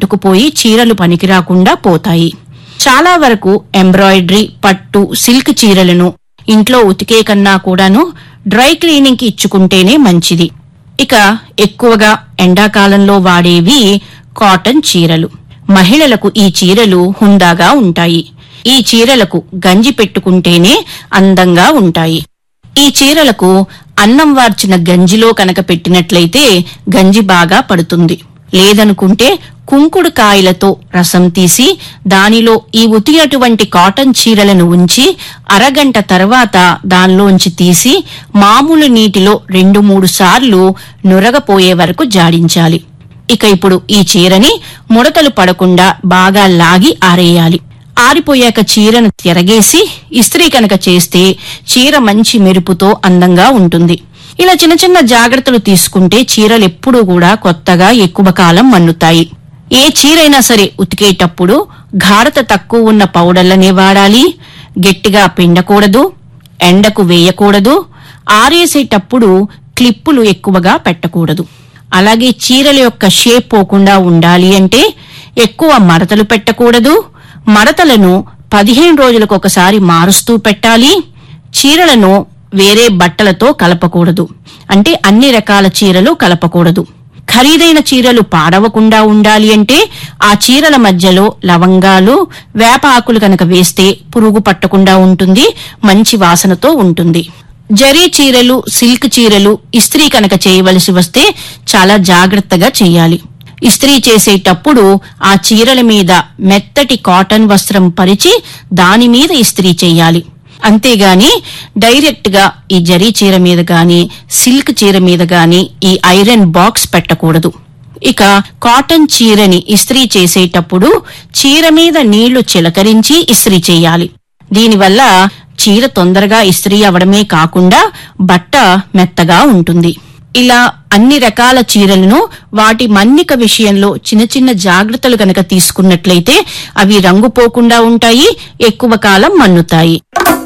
అంటుకుపోయి చీరలు పనికిరాకుండా పోతాయి చాలా వరకు ఎంబ్రాయిడరీ పట్టు సిల్క్ చీరలను ఇంట్లో ఉతికే కన్నా కూడాను డ్రై క్లీనింగ్ కి ఇచ్చుకుంటేనే మంచిది ఇక ఎక్కువగా ఎండాకాలంలో వాడేవి కాటన్ చీరలు మహిళలకు ఈ చీరలు హుందాగా ఉంటాయి ఈ చీరలకు గంజి పెట్టుకుంటేనే అందంగా ఉంటాయి ఈ చీరలకు అన్నం వార్చిన గంజిలో కనుక పెట్టినట్లయితే గంజి బాగా పడుతుంది లేదనుకుంటే కుంకుడు కాయలతో రసం తీసి దానిలో ఈ ఉతియటువంటి కాటన్ చీరలను ఉంచి అరగంట తర్వాత దానిలోంచి తీసి మామూలు నీటిలో రెండు మూడు సార్లు నురగపోయే వరకు జాడించాలి ఇక ఇప్పుడు ఈ చీరని ముడతలు పడకుండా బాగా లాగి ఆరేయాలి ఆరిపోయాక చీరను తిరగేసి ఇస్త్రీ కనుక చేస్తే చీర మంచి మెరుపుతో అందంగా ఉంటుంది ఇలా చిన్న చిన్న జాగ్రత్తలు తీసుకుంటే చీరలు ఎప్పుడూ కూడా కొత్తగా ఎక్కువ కాలం మన్నుతాయి ఏ చీరైనా సరే ఉతికేటప్పుడు గాఢత తక్కువ ఉన్న పౌడర్లనే వాడాలి గట్టిగా పిండకూడదు ఎండకు వేయకూడదు ఆరేసేటప్పుడు క్లిప్పులు ఎక్కువగా పెట్టకూడదు అలాగే చీరల యొక్క షేప్ పోకుండా ఉండాలి అంటే ఎక్కువ మడతలు పెట్టకూడదు మడతలను పదిహేను రోజులకు ఒకసారి మారుస్తూ పెట్టాలి చీరలను వేరే బట్టలతో కలపకూడదు అంటే అన్ని రకాల చీరలు కలపకూడదు ఖరీదైన చీరలు పాడవకుండా ఉండాలి అంటే ఆ చీరల మధ్యలో లవంగాలు వేప ఆకులు కనుక వేస్తే పురుగు పట్టకుండా ఉంటుంది మంచి వాసనతో ఉంటుంది జరీ చీరలు సిల్క్ చీరలు ఇస్త్రీ కనుక చేయవలసి వస్తే చాలా జాగ్రత్తగా చేయాలి ఇస్త్రీ చేసేటప్పుడు ఆ చీరల మీద మెత్తటి కాటన్ వస్త్రం పరిచి దాని మీద ఇస్త్రీ చేయాలి అంతేగాని డైరెక్ట్ గా ఈ జరీ చీర మీద గాని సిల్క్ చీర మీద గాని ఈ ఐరన్ బాక్స్ పెట్టకూడదు ఇక కాటన్ చీరని ఇస్త్రీ చేసేటప్పుడు చీర మీద నీళ్లు చిలకరించి ఇస్త్రీ చేయాలి దీనివల్ల చీర తొందరగా ఇస్త్రీ అవడమే కాకుండా బట్ట మెత్తగా ఉంటుంది ఇలా అన్ని రకాల చీరలను వాటి మన్నిక విషయంలో చిన్న చిన్న జాగ్రత్తలు గనక తీసుకున్నట్లయితే అవి రంగు పోకుండా ఉంటాయి ఎక్కువ కాలం మన్నుతాయి